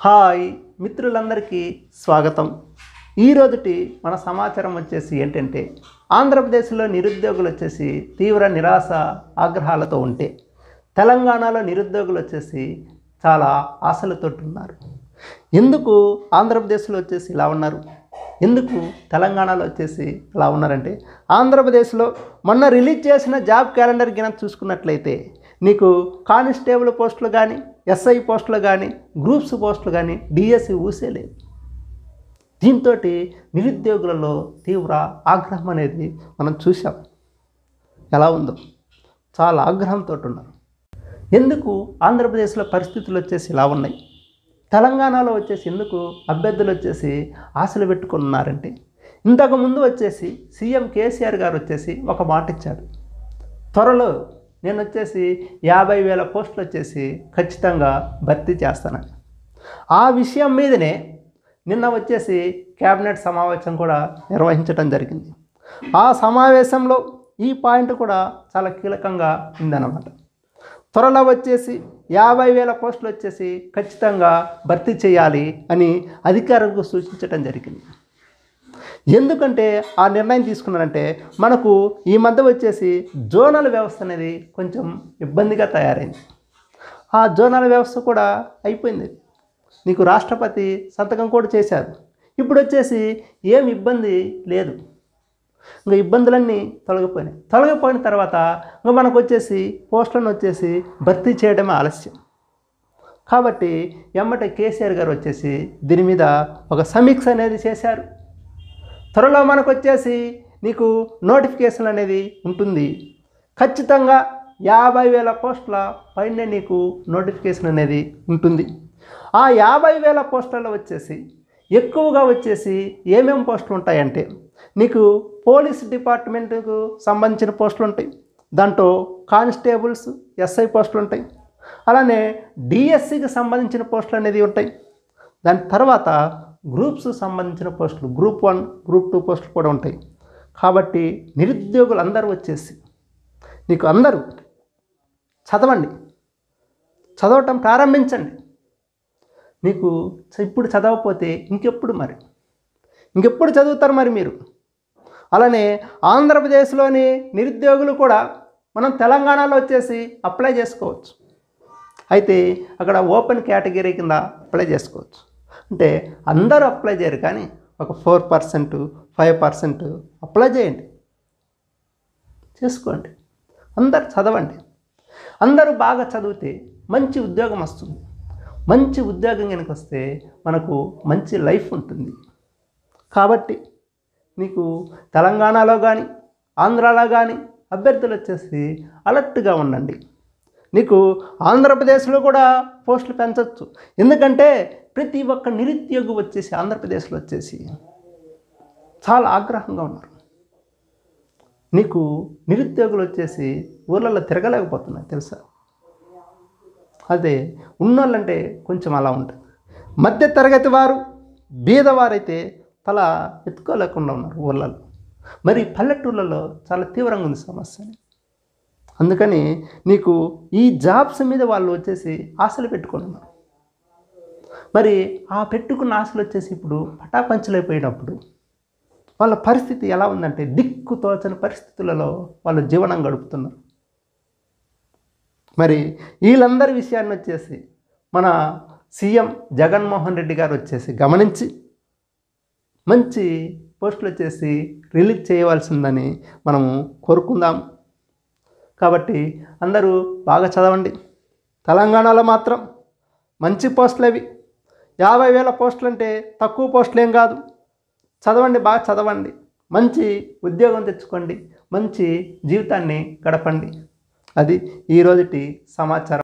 hi మిత్రులందరికీ స్వాగతం ఈరోజుటి మన సమాచారం వచ్చేసి ఏంటంటే ఆంధ్రప్రదేశ్లో నిరుద్యోగులు వచ్చేసి తీవ్ర నిరాశ ఆగ్రహాలతో ఉంటే తెలంగాణలో నిరుద్యోగులు వచ్చేసి చాలా ఆశలతో ఉన్నారు ఎందుకు ఆంధ్రప్రదేశ్లో వచ్చేసి ఇలా ఉన్నారు ఎందుకు తెలంగాణలో వచ్చేసి ఇలా ఉన్నారంటే ఆంధ్రప్రదేశ్లో మొన్న రిలీజ్ చేసిన జాబ్ క్యాలెండర్ గిన చూసుకున్నట్లయితే నీకు కానిస్టేబుల్ పోస్టులు కానీ ఎస్ఐ పోస్టులు కానీ గ్రూప్స్ పోస్టులు కానీ డిఎస్సి ఊసే లేదు దీంతో నిరుద్యోగులలో తీవ్ర ఆగ్రహం అనేది మనం చూసాం ఎలా ఉందో చాలా ఆగ్రహంతో ఉన్నారు ఎందుకు ఆంధ్రప్రదేశ్లో పరిస్థితులు వచ్చేసి ఇలా ఉన్నాయి తెలంగాణలో వచ్చేసి ఎందుకు అభ్యర్థులు వచ్చేసి ఆశలు పెట్టుకున్నారంటే ఇంతకు ముందు వచ్చేసి సీఎం కేసీఆర్ గారు వచ్చేసి ఒక మాట ఇచ్చాడు త్వరలో నేను వచ్చేసి యాభై వేల పోస్టులు వచ్చేసి ఖచ్చితంగా భర్తీ చేస్తానని ఆ విషయం మీదనే నిన్న వచ్చేసి కేబినెట్ సమావేశం కూడా నిర్వహించడం జరిగింది ఆ సమావేశంలో ఈ పాయింట్ కూడా చాలా కీలకంగా ఉందన్నమాట త్వరలో వచ్చేసి యాభై వేల పోస్టులు వచ్చేసి ఖచ్చితంగా భర్తీ చేయాలి అని అధికారులకు సూచించడం జరిగింది ఎందుకంటే ఆ నిర్ణయం తీసుకున్నారంటే మనకు ఈ మధ్య వచ్చేసి జోనల్ వ్యవస్థ అనేది కొంచెం ఇబ్బందిగా తయారైంది ఆ జోనల్ వ్యవస్థ కూడా అయిపోయింది నీకు రాష్ట్రపతి సంతకం కూడా చేశారు ఇప్పుడు వచ్చేసి ఏం ఇబ్బంది లేదు ఇంకా ఇబ్బందులన్నీ తొలగిపోయినాయి తొలగిపోయిన తర్వాత ఇంకా మనకు వచ్చేసి పోస్టులను వచ్చేసి భర్తీ చేయడమే ఆలస్యం కాబట్టి ఎమ్మట కేసీఆర్ గారు వచ్చేసి దీని మీద ఒక సమీక్ష అనేది చేశారు త్వరలో మనకు వచ్చేసి నీకు నోటిఫికేషన్ అనేది ఉంటుంది ఖచ్చితంగా యాభై వేల పోస్టుల పైన నీకు నోటిఫికేషన్ అనేది ఉంటుంది ఆ యాభై వేల పోస్టులలో వచ్చేసి ఎక్కువగా వచ్చేసి ఏమేం పోస్టులు ఉంటాయంటే నీకు పోలీస్ డిపార్ట్మెంట్కు సంబంధించిన పోస్టులు ఉంటాయి దాంట్లో కానిస్టేబుల్స్ ఎస్ఐ పోస్టులు ఉంటాయి అలానే డిఎస్సికి సంబంధించిన పోస్టులు అనేది ఉంటాయి దాని తర్వాత గ్రూప్స్ సంబంధించిన పోస్టులు గ్రూప్ వన్ గ్రూప్ టూ పోస్టులు కూడా ఉంటాయి కాబట్టి నిరుద్యోగులు అందరూ వచ్చేసి నీకు అందరూ చదవండి చదవటం ప్రారంభించండి మీకు ఇప్పుడు చదవకపోతే ఇంకెప్పుడు మరి ఇంకెప్పుడు చదువుతారు మరి మీరు అలానే ఆంధ్రప్రదేశ్లోని నిరుద్యోగులు కూడా మనం తెలంగాణలో వచ్చేసి అప్లై చేసుకోవచ్చు అయితే అక్కడ ఓపెన్ కేటగిరీ కింద అప్లై చేసుకోవచ్చు అంటే అందరూ అప్లై చేయరు కానీ ఒక four percent five percent apply చేయండి చేసుకోండి అందరు చదవండి అందరూ బాగా చదివితే మంచి ఉద్యోగం వస్తుంది మంచి ఉద్యోగం కనుక వస్తే మనకు మంచి లైఫ్ ఉంటుంది కాబట్టి నీకు తెలంగాణలో కానీ ఆంధ్రాలో కానీ అభ్యర్థులు వచ్చేసి అలర్ట్గా ఉండండి నీకు ఆంధ్రప్రదేశ్లో కూడా పోస్టులు పెంచవచ్చు ఎందుకంటే ప్రతి ఒక్క నిరుద్యోగి వచ్చేసి ఆంధ్రప్రదేశ్లో వచ్చేసి చాలా ఆగ్రహంగా ఉన్నారు నీకు నిరుద్యోగులు వచ్చేసి ఊళ్ళల్లో తిరగలేకపోతున్నారు తెలుసా అదే ఉన్నోళ్ళంటే కొంచెం అలా ఉంటుంది మధ్య తరగతి వారు బీదవారైతే తల ఎత్తుకోలేకుండా ఉన్నారు ఊళ్ళలో మరి పల్లెటూళ్ళలో చాలా తీవ్రంగా ఉంది సమస్య అందుకని నీకు ఈ జాబ్స్ మీద వాళ్ళు వచ్చేసి ఆశలు పెట్టుకొని ఉన్నారు మరి ఆ పెట్టుకున్న ఆశలు వచ్చేసి ఇప్పుడు పటాపంచలైపోయినప్పుడు వాళ్ళ పరిస్థితి ఎలా ఉందంటే దిక్కు తోచని పరిస్థితులలో వాళ్ళు జీవనం గడుపుతున్నారు మరి వీళ్ళందరి విషయాన్ని వచ్చేసి మన సీఎం జగన్మోహన్ రెడ్డి గారు వచ్చేసి గమనించి మంచి పోస్టులు వచ్చేసి రిలీజ్ చేయవలసిందని మనము కోరుకుందాం కాబట్టి అందరూ బాగా చదవండి తెలంగాణలో మాత్రం మంచి పోస్టులు అవి యాభై వేల పోస్టులు అంటే తక్కువ పోస్టులు ఏం కాదు చదవండి బాగా చదవండి మంచి ఉద్యోగం తెచ్చుకోండి మంచి జీవితాన్ని గడపండి అది ఈరోజుటి సమాచారం